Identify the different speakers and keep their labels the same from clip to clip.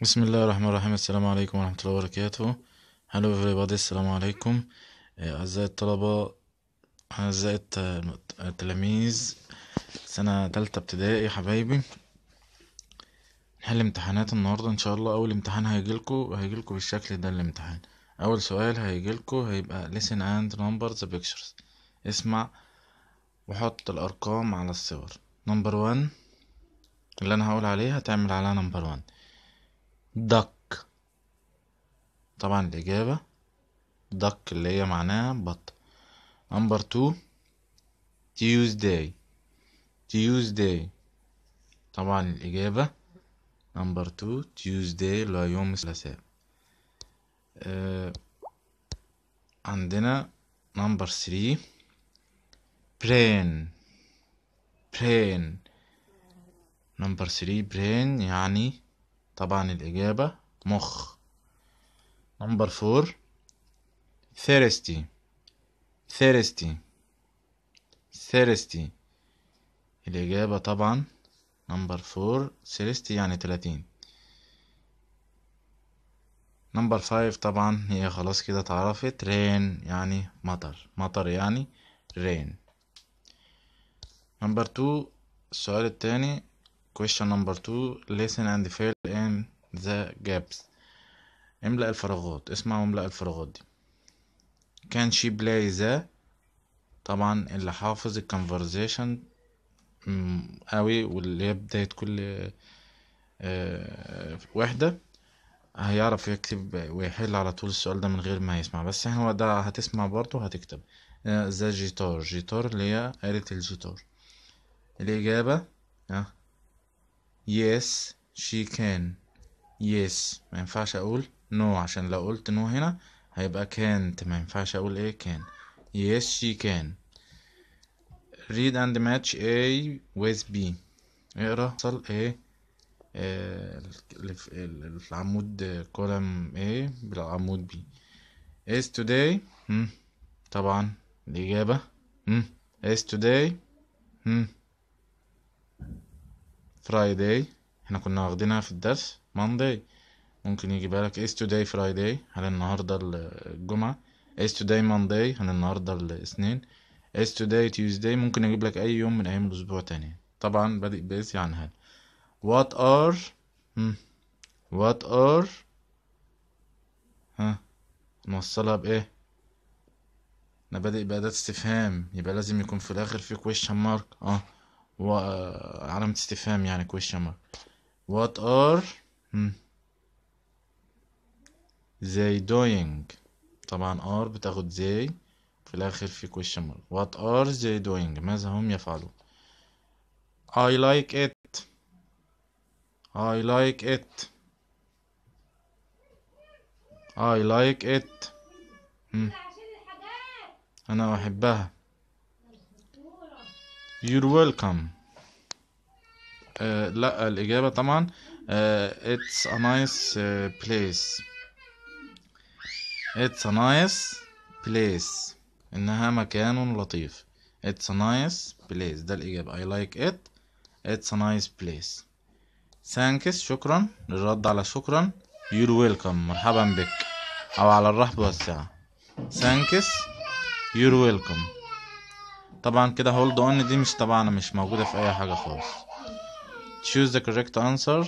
Speaker 1: بسم الله الرحمن الرحيم السلام عليكم ورحمة الله وبركاته هلو everybody السلام عليكم آه، أعزائي الطلبة أعزائي الت- التلاميذ سنة تالتة ابتدائي حبايبي نحل امتحانات النهاردة إن شاء الله أول امتحان هيجيلكوا هيجيلكوا بالشكل ده الامتحان أول سؤال هيجيلكوا هيبقى listen and number the pictures اسمع وحط الأرقام على الصور نمبر وان اللي أنا هقول عليه هتعمل عليها نمبر وان duck طبعا الإجابة duck اللي هي معناها بط نمبر تو Tuesday Tuesday طبعا الإجابة نمبر تو Tuesday اللي هو يوم الثلاثاء آه عندنا نمبر ثري brain brain نمبر ثري brain يعني طبعا الإجابة مخ نمبر فور thirsty thirsty thirsty الإجابة طبعا نمبر فور thirsty يعني تلاتين نمبر فايف طبعا هي خلاص كده اتعرفت rain يعني مطر مطر يعني rain نمبر تو السؤال التاني question number two listen and fill in the gaps املأ الفراغات اسمع واملأ الفراغات دي can she play the طبعا اللي حافظ الكونفرزيشن قوي واللي هي بداية كل آه، وحدة هيعرف يكتب ويحل على طول السؤال ده من غير ما يسمع بس هو ده هتسمع برضه هتكتب ذا جيتار جيتار اللي هي آلة الجيتار الإجابة ها yes she can yes ما ينفعش أقول no عشان لو قلت no هنا هيبقى can't ما ينفعش أقول إيه can yes she can read and match A with B اقرا صل A آه، اللي في اللي في العمود كولم A بالعمود B is today هم. طبعا الإجابة هم. is today هم. Friday احنا كنا واخدينها في الدرس Monday ممكن يجيبها لك is today Friday هل النهاردة الجمعة is today Monday هل النهاردة الاثنين is today Tuesday ممكن اجيب لك اي يوم من ايام الاسبوع تاني طبعا بادئ بإس يعني هل what are هم. what are ها نوصلها بايه انا بادئ بأداة استفهام يبقى لازم يكون في الاخر في question mark اه و... علامة استفهام يعني question mark what are هم. they doing طبعا are بتاخد they في الآخر في question mark what are they doing ماذا هم يفعلون I like it I like it I like it هم. أنا أحبها You're welcome آه لا الإجابة طبعا آه it's a nice آه, place it's a nice place إنها مكان لطيف it's a nice place ده الإجابة I like it it's a nice place thanks شكرا للرد على شكرا you're welcome مرحبا بك أو على الرحب والسعة thanks you're welcome طبعا كده hold on دي مش طبعا مش موجودة في أي حاجة خالص choose the correct answer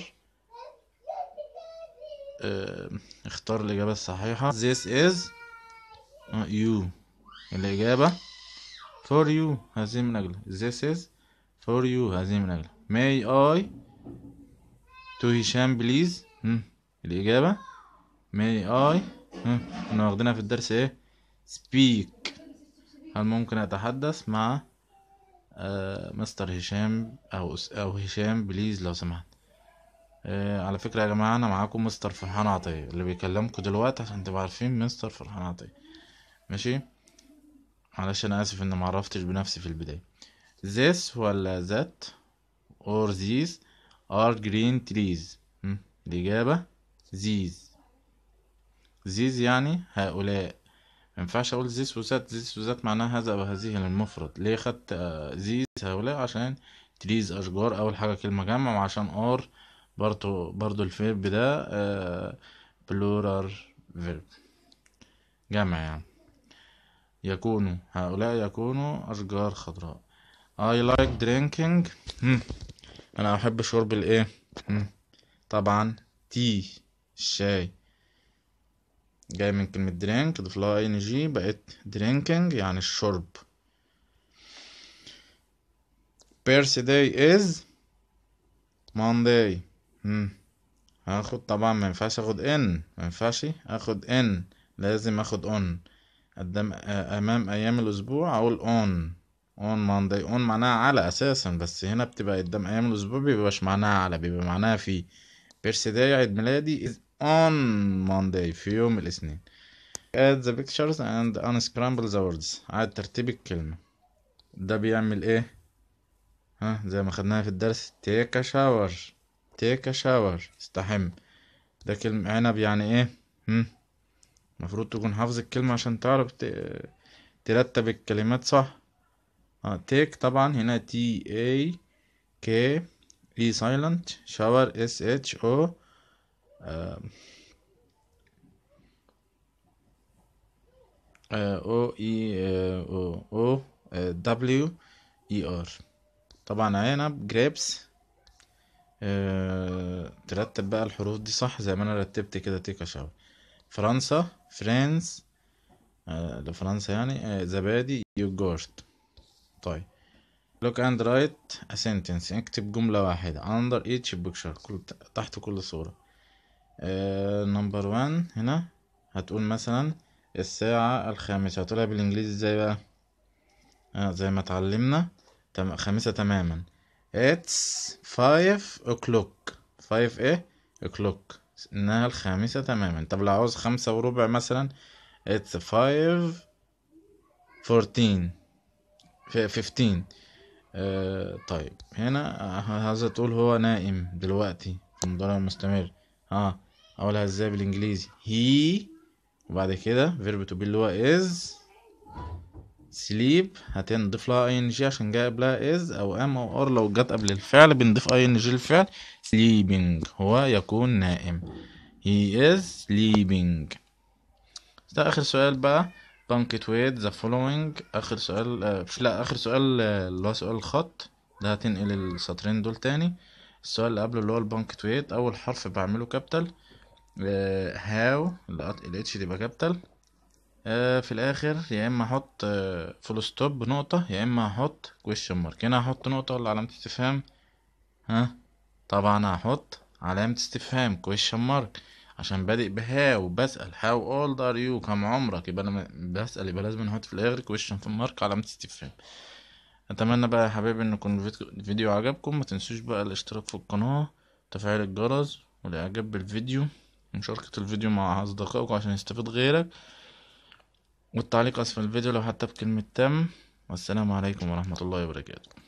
Speaker 1: آه، اختار الإجابة الصحيحة this is آه، you الإجابة for you هذه من أجل this is for you هذه من أجل may I to هشام please هم، الإجابة may I هم، كنا واخدينها في الدرس إيه speak هل ممكن أتحدث مع آه، مستر هشام أو أس- أو هشام بليز لو سمحت آه، على فكرة يا جماعة أنا معاكم مستر فرحان عطية اللي بيكلمكم دلوقتي عشان تبقوا عارفين مستر فرحان عطية ماشي معلش أنا آسف إن معرفتش بنفسي في البداية this ولا that or these are green trees هم، الإجابة these these يعني هؤلاء مينفعش أقول this وذات this وذات معناها هذا أو هذه للمفرد ليه خدت آه، these هؤلاء عشان trees أشجار أول حاجة كلمة جمع وعشان are برضو برضو الفيرب ده بلورال فيرب جمع يعني يكونوا هؤلاء يكونوا أشجار خضراء I like drinking هم. أنا أحب شرب الإيه هم. طبعا تي الشاي جاي من كلمة درينك ضيف لها اي ان جي بقت درينكينج يعني الشرب birthday is Monday مم. هاخد طبعا ما ينفعش اخد ان ما ينفعش اخد ان لازم اخد اون قدام امام ايام الاسبوع اقول اون اون مانداي اون معناها على اساسا بس هنا بتبقى قدام ايام الاسبوع بيبقاش معناها على بيبقى معناها في بيرثداي عيد ميلادي is on Monday في يوم الاثنين add the pictures and unscramble the words عاد ترتيب الكلمة ده بيعمل ايه ها زي ما خدناها في الدرس take a shower take a shower استحم ده كلمة عنب يعني ايه هم المفروض تكون حافظ الكلمة عشان تعرف ت- ترتب الكلمات صح اه take طبعا هنا T A K E silent shower S H O آه، آه، O E آه، O O آه، W E R طبعا عنب grapes آه، ترتب بقى الحروف دي صح زي ما انا رتبت كده تيكا شاور فرنسا فرانس آه، لفرنسا يعني آه، زبادي يوجورت طيب look and write a sentence اكتب جملة واحدة under each picture كل تحت كل صورة نمبر وان هنا هتقول مثلا الساعة الخامسة هتقولها بالانجليزي ازاي بقى آه زي ما اتعلمنا تم... خامسة تماما it's five o'clock five ايه o'clock انها الخامسة تماما طب لو عاوز خمسة وربع مثلا it's five fourteen fifteen آه طيب هنا عايزة تقول هو نائم دلوقتي في المضارع المستمر اه اقولها ازاي بالانجليزي he وبعد كده verb to be اللي هو is sleep هتنضيف لها اي ان جي عشان جاي قبلها is او am او ار لو جت قبل الفعل بنضيف اي ان جي للفعل sleeping هو يكون نائم he is sleeping ده اخر سؤال بقى punctuate the following اخر سؤال آه، لا اخر سؤال آه، اللي هو سؤال الخط ده هتنقل السطرين دول تاني السؤال اللي قبله اللي هو البانكتويت اول حرف بعمله كابيتال هاو الاتش تبقى كابيتال في الاخر يا اما احط فول ستوب بنقطة يا اما احط كويشن مارك هنا هحط نقطة ولا علامة استفهام ها طبعا هحط علامة استفهام كويشن مارك عشان بادئ بهاو بسأل هاو اولد ار يو كم عمرك يبقى انا بسأل يبقى لازم نحط في الاخر كويشن مارك علامة استفهام اتمنى بقى يا حبايبي ان يكون الفيديو- الفيديو عجبكم ما تنسوش بقى الاشتراك في القناة وتفعيل الجرس والاعجاب بالفيديو ومشاركة الفيديو مع اصدقائكم عشان يستفيد غيرك والتعليق اسفل الفيديو لو حتى بكلمة تم والسلام عليكم ورحمة الله وبركاته